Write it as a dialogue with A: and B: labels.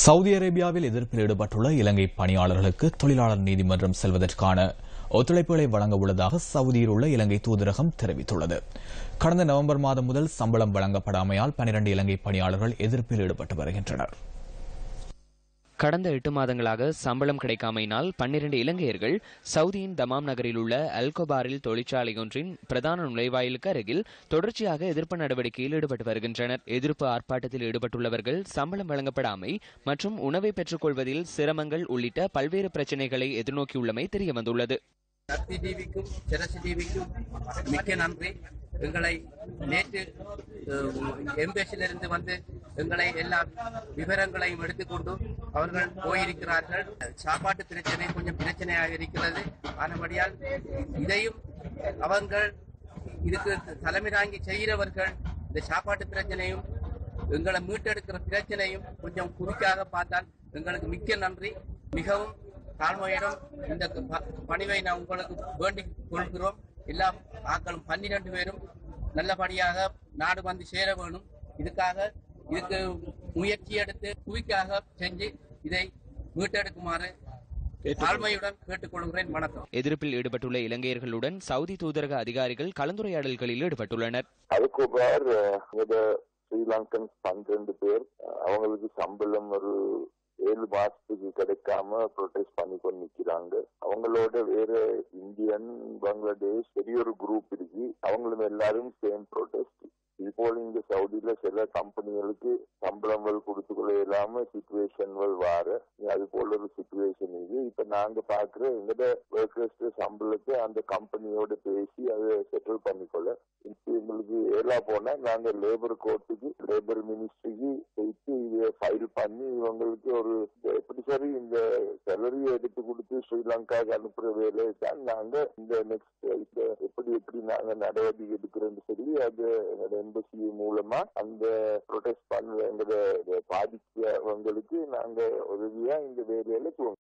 A: Saudi அரேபியாவில் எதிர்ப்பில் ஈடுபட்டுள்ள இலங்கை பணியாளர்களுக்கு தொழிலாளர் நீதிமன்றம் செல்வதற்கான ஒத்துழைப்புகளை வழங்க உள்ளதாக சவுதியில் உள்ள இலங்கை தூதரகம் தெரிவித்துள்ளது கடந்த நவம்பர் மாதம் முதல் சம்பளம் வழங்கப்படாமையால் பனிரண்டு இலங்கை பணியாளர்கள் எதிர்ப்பில் ஈடுபட்டு வருகின்றனர்
B: கடந்த எட்டு மாதங்களாக சம்பளம் கிடைக்காமையினால் பன்னிரண்டு இலங்கையர்கள் சவுதியின் தமாம் நகரில் உள்ள அல்கோபாரில் தொழிற்சாலை ஒன்றின் பிரதான நுழைவாயிலுக்கு அருகில் தொடர்ச்சியாக எதிர்ப்பு நடவடிக்கையில் ஈடுபட்டு வருகின்றனர் எதிர்ப்பு ஆர்ப்பாட்டத்தில் ஈடுபட்டுள்ளவர்கள் சம்பளம் வழங்கப்படாமை மற்றும் உணவை பெற்றுக்கொள்வதில் சிரமங்கள் உள்ளிட்ட பல்வேறு பிரச்சினைகளை எதிர்நோக்கியுள்ளமை தெரியவந்துள்ளது
C: சக்தி டிவிக்கும் சிரசி டிவிக்கும் மிக்க நன்றி எங்களை நேற்று எம்பேசிலிருந்து வந்து எங்களை எல்லா விவரங்களையும் எடுத்துக்கொண்டு அவர்கள் போயிருக்கிறார்கள் சாப்பாட்டு பிரச்சனை கொஞ்சம் பிரச்சனையாக இருக்கிறது ஆனபடியால் இதையும் அவர்கள் இதுக்கு தலைமை தாங்கி செய்கிறவர்கள் இந்த சாப்பாட்டு பிரச்சனையும் எங்களை மீட்டெடுக்கிற பிரச்சனையும் கொஞ்சம் குறிக்காக பார்த்தால் எங்களுக்கு மிக்க நன்றி மிகவும் தாழ்மையிடம் இந்த ப- பணிவை நான் உங்களுக்கு வேண்டிக் கொள்கிறோம் எல்லா ஆக்களும் பன்னிரண்டு பேரும் நல்லபடியாக நாடு வந்து சேர வேணும் இதுக்காக இதுக்கு முயற்சி எடுத்து குவிக்காக செஞ்சு இதை மீட்டெடுக்குமாறு தாழ்மையுடன் கேட்டுக்கொள்கிறேன் வணக்கம்
B: எதிர்ப்பில் ஈடுபட்டுள்ள இலங்கையர்களுடன் சவுதி தூதரக அதிகாரிகள் கலந்துரையாடல்களில் ஈடுபட்டுள்ளனர்
D: அதுக்கப்புறம் இங்க ஸ்ரீலங்கன்ஸ் பன்னிரண்டு பேர் அஹ், அவங்களுக்கு சம்பளம் ஒரு ஏழு மாசத்துக்கு கிடைக்காம ப்ரொடெஸ்ட் பண்ணி கொண்டு நிக்கிறாங்க அவங்களோட வேற இந்தியன் பங்களாதேஷ் பெரிய ஒரு குரூப் இருக்கு அவங்களும் எல்லாரும் சேம் ப்ரொடெஸ்ட் இது போல இங்க சவுதியில சில கம்பெனிகளுக்கு சம்பளங்கள் கொடுத்துக்கொள்ள இல்லாம சுச்சுவேஷன்கள் வார அது போல ஒரு சுச்சுவேஷன் இது இப்ப நாங்க பாக்குற எங்கட ஒர்க்கர்ஸ் சம்பளத்தை அந்த கம்பெனியோட பேசி அதை செட்டில் பண்ணிக்கொள்ள இப்ப எங்களுக்கு ஏலா போனா நாங்க லேபர் கோர்ட்டுக்கு லேபர் மினிஸ்ட்ரிக்கு போயிட்டு இதை ஃபைல் பண்ணி இவங்களுக்கு ஒரு எப்படி சரி இந்த சேலரி எடுத்து கொடுத்து ஸ்ரீலங்காவுக்கு அனுப்புற வேலையை தான் நாங்க இந்த நெக்ஸ்ட் இப்ப எப்படி எப்படி நாங்க நடவடிக்கை எடுக்கிறோம்னு சொல்லி அது எங்களோட எம்பசி மூலமா அந்த ப்ரொடெஸ்ட் பண்ண எங்களோட பாதிச்சவங்களுக்கு நாங்க உதவியா இந்த வேலையில